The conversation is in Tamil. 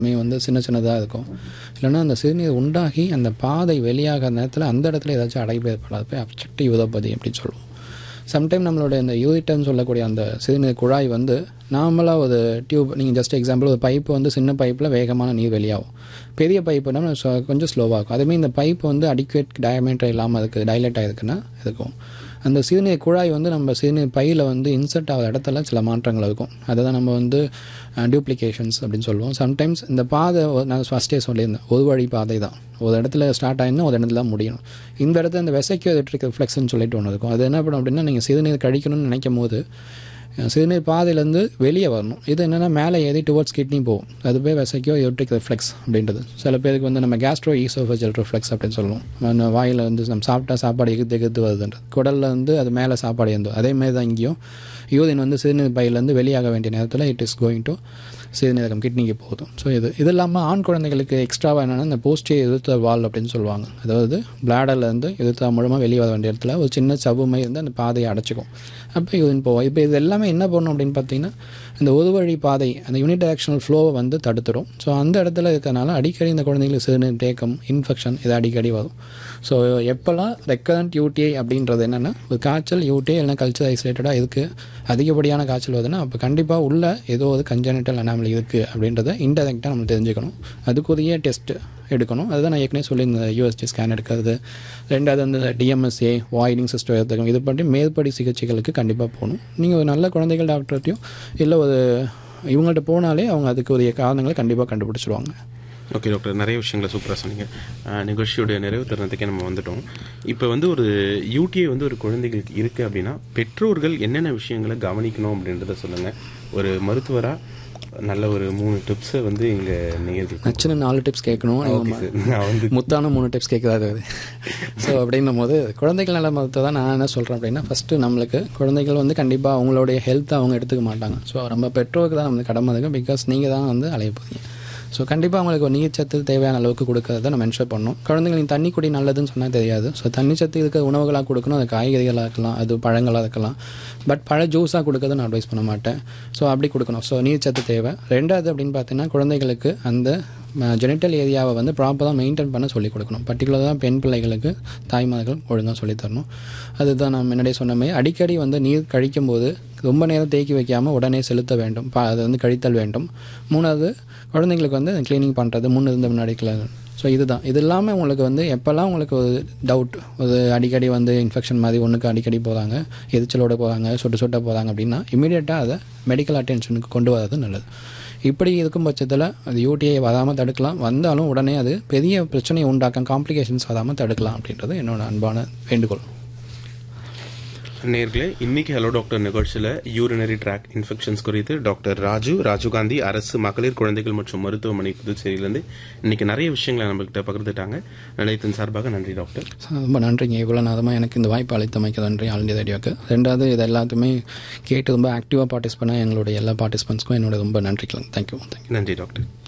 மே வந்து சின்ன சின்னதாக இருக்கும் இல்லைன்னா அந்த சிறுநீர் உண்டாகி அந்த பாதை வெளியாகாத நேரத்தில் அந்த இடத்துல ஏதாச்சும் அடைப்பு ஏற்படாது போய் அப்செக்டிவ் யுதபதி அப்படின்னு சொல்லுவோம் சம்டைம் நம்மளோட இந்த யூரிட்டர்னு சொல்லக்கூடிய அந்த சிறுநீர் குழாய் வந்து நார்மலாக ஒரு டியூப் நீங்கள் ஜஸ்ட் எக்ஸாம்பிள் ஒரு பைப்பு வந்து சின்ன பைப்பில் வேகமான நீர் வெளியாகும் பெரிய பைப்புனா சொ- கொஞ்சம் ஸ்லோவாக இருக்கும் அதேமாதிரி இந்த பைப் வந்து அடிக்குவேட் டயமீட்டர் இல்லாமல் இருக்குது டைலேட் ஆகிருக்குன்னா இருக்கும் அந்த சிறுநீர் குழாய் வந்து நம்ம சிறுநீர் பையில் வந்து இன்சர்ட் ஆகிற இடத்துல சில மாற்றங்கள் இருக்கும் அதை தான் நம்ம வந்து டியூப்ளிகேஷன்ஸ் அப்படின்னு சொல்லுவோம் சம்டைம்ஸ் இந்த பாதை ஒ- நான் ஃபஸ்ட்டே சொல்லியிருந்தேன் ஒரு வழி பாதை தான் ஒரு இடத்துல ஸ்டார்ட் ஆகினா ஒரு இடத்துல தான் முடியணும் இந்த இடத்துல இந்த வெசைக்கோ எலக்ட்ரிக் ரிஃப்ளெக்ஷன் சொல்லிட்டு ஒன்று இருக்கும் அது என்ன பண்ணும் அப்படின்னா நீங்கள் சிறுநீர் கழிக்கணும்னு நினைக்கும் போது அஹ், சிறுநீர் பாதையிலேருந்து வெளியே வரணும் இது என்னென்னா மேலே ஏறி டுவர்ட்ஸ் கிட்னி போகும் அது போய் வெசைக்கோ எலக்ட்ரிக் ரிஃப்ளெக்ஸ் அப்படின்றது சில பேருக்கு வந்து நம்ம கேஸ்ட்ரோ ஈசோஃபஜல் ரிஃப்ளெக்ஸ் அப்படின்னு சொல்லுவோம் நம்ம வாயில் வந்து நம்ம சாப்பிட்டா சாப்பாடு எகுத்து எகுத்து வருதுன்றது குடலில் வந்து அது மேலே சாப்பாடு இருந்தோம் அதே மாதிரி தான் இங்கேயும் யூரின் வந்து சிறுநீர் பையிலேருந்து வெளியாக வேண்டிய நேரத்தில் இட் இஸ் கோயிங் டு சிறுநீரகம் கிட்னிக்கு போதும் ஸோ இது இது இல்லாமல் ஆண் குழந்தைகளுக்கு எக்ஸ்ட்ராவாக என்னென்னா இந்த போஸ்டே எதிர்த்த வால் அப்படின்னு சொல்லுவாங்க அதாவது பிளாடர்லேருந்து எதிர்த்தா மூலமாக வெளியே வர வேண்டிய இடத்துல ஒரு சின்ன சவுமை இருந்து அந்த பாதையை அடைச்சிக்கும் அப்போ யூரின் போவோம் இப்போ இது எல்லாமே என்ன பண்ணும் அப்படின்னு பார்த்தீங்கன்னா இந்த ஒரு வழி பாதை அந்த யூனிட் டைரக்ஷனல் ஃப்ளோவை வந்து தடுத்துரும் ஸோ அந்த இடத்துல இருக்கிறனால அடிக்கடி இந்த குழந்தைங்களுக்கு சிறுநீர் தேக்கம் இன்ஃபெக்ஷன் இது அடிக்கடி வரும் ஸோ எப்போல்லாம் ரெக்கரண்ட் யூடிஐ அப்படின்றது என்னென்னா ஒரு காய்ச்சல் யூடிஐ இல்லைனா கல்ச்சர் ஐசோலேட்டடாக இருக்குது அதிகப்படியான காய்ச்சல் வருதுன்னா அப்போ கண்டிப்பாக உள்ள ஏதோ ஒரு கஞ்சனிட்டல் அனாமலி இருக்குது அப்படின்றத இன்டெரக்டாக நம்ம தெரிஞ்சுக்கணும் அதுக்குரிய டெஸ்ட் எடுக்கணும் அதுதான் நான் ஏற்கனவே சொல்லியிருந்தேன் யூஎஸ்டி ஸ்கேன் எடுக்கிறது ரெண்டாவது வந்து டிஎம்எஸ்ஏ வாய்டிங் சிஸ்டம் எடுத்துக்கணும் இது பற்றி மேற்படி சிகிச்சைகளுக்கு கண்டிப்பாக போகணும் நீங்கள் ஒரு நல்ல குழந்தைகள் டாக்டர்கிட்டையும் இல்லை ஒரு இவங்கள்ட்ட போனாலே அவங்க அதுக்கு உரிய காரணங்களை கண்டிப்பாக கண்டுபிடிச்சிருவாங்க ஓகே டாக்டர் நிறைய விஷயங்களை சூப்பராக சொன்னீங்க அஹ், நிகழ்ச்சியோட நிறைவு தருணத்துக்கே நம்ம வந்துட்டோம் இப்போ வந்து ஒரு யூடிஐ வந்து ஒரு குழந்தைகளுக்கு இருக்குது அப்படின்னா பெற்றோர்கள் என்னென்ன விஷயங்களை கவனிக்கணும் அப்படின்றத சொல்லுங்கள் ஒரு மருத்துவராக நல்ல ஒரு மூணு டிப்ஸை வந்து இங்கே நேர்களுக்கு நச்சுன்னு நாலு டிப்ஸ் கேட்கணும் ஓகே சார் நான் வந்து முத்தான மூணு டிப்ஸ் கேட்குறாரு ஸோ அப்படின்னும் போது குழந்தைகள் நல மருத்துவம் தான் நான் என்ன சொல்கிறேன் அப்படின்னா ஃபஸ்ட்டு நம்மளுக்கு குழந்தைகள் வந்து கண்டிப்பாக அவங்களுடைய ஹெல்த்தை அவங்க எடுத்துக்க மாட்டாங்க ஸோ நம்ம பெற்றோருக்கு தான் நம்ம கடமை இருக்குது பிகாஸ் நீங்கள் தான் வந்து அலைய போகிறீங்க ஸோ கண்டிப்பாக அவங்களுக்கு ஒரு நீர்ச்சத்து தேவையான அளவுக்கு கொடுக்கறத நம்ம மென்ஷன் பண்ணணும் குழந்தைங்களுக்கு தண்ணி குடி நல்லதுன்னு சொன்னால் தெரியாது ஸோ தண்ணி சத்து இருக்க உணவுகளாக கொடுக்கணும் அது காய்கறிகளாக இருக்கலாம் அது பழங்களாக இருக்கலாம் பட் பழ ஜூஸாக கொடுக்கறத நான் அட்வைஸ் பண்ண மாட்டேன் ஸோ அப்படி கொடுக்கணும் ஸோ நீர்ச்சத்து தேவை ரெண்டாவது அப்படின்னு பார்த்தீங்கன்னா குழந்தைகளுக்கு அந்த ஜெனிட்டல் ஏரியாவை வந்து ப்ராப்பராக மெயின்டைன் பண்ண சொல்லிக் கொடுக்கணும் பர்டிகுலராக பெண் பிள்ளைகளுக்கு தாய்மார்கள் ஒழுங்காக சொல்லித் தரணும் அதுதான் நான் முன்னாடியே சொன்ன மாதிரி அடிக்கடி வந்து நீர் கழிக்கும் போது ரொம்ப நேரம் தேக்கி வைக்காமல் உடனே செலுத்த வேண்டும் பா அதை வந்து கழித்தல் வேண்டும் மூணாவது குழந்தைங்களுக்கு வந்து க்ளீனிங் பண்ணுறது முன் இருந்த முன்னாடி ஸோ இதுதான் இது இல்லாமல் உங்களுக்கு வந்து எப்போல்லாம் உங்களுக்கு ஒரு டவுட் ஒரு அடிக்கடி வந்து இன்ஃபெக்ஷன் மாதிரி ஒன்றுக்கு அடிக்கடி போகிறாங்க எரிச்சலோட போகிறாங்க சொட்டு சொட்ட போகிறாங்க அப்படின்னா இமீடியட்டாக அதை மெடிக்கல் அட்டென்ஷனுக்கு கொண்டு வரது நல்லது இப்படி இருக்கும் பட்சத்தில் அது யூடிஐ வராமல் தடுக்கலாம் வந்தாலும் உடனே அது பெரிய பிரச்சனையை உண்டாக்கும் காம்ப்ளிகேஷன்ஸ் வராமல் தடுக்கலாம் அப்படின்றது என்னோட அன்பான வேண்டுகோள் நேர்களே இன்னைக்கு ஹலோ டாக்டர் நிகழ்ச்சியில் யூரினரி ட்ராக் இன்ஃபெக்ஷன்ஸ் குறித்து டாக்டர் ராஜு ராஜீவ்காந்தி அரசு மகளிர் குழந்தைகள் மற்றும் மருத்துவமனை புதுச்சேரியிலேருந்து இன்னைக்கு நிறைய விஷயங்களை நம்மகிட்ட பகிர்ந்துட்டாங்க நிலையத்தின் சார்பாக நன்றி டாக்டர் ரொம்ப நன்றிங்க இவ்வளோ நேரமாக எனக்கு இந்த வாய்ப்பு அளித்தமைக்கு நன்றி ஆல் இந்தியா ரேடியோக்கு ரெண்டாவது இது எல்லாத்தையுமே கேட்டு ரொம்ப ஆக்டிவாக பார்ட்டிசிபேட் பண்ண எங்களுடைய எல்லா பார்ட்டிசிபெண்ட்ஸ்க்கும் என்னோட ரொம்ப நன்றிக்கலாம் தேங்க்யூ தேங்க்யூ நன்றி டாக்டர்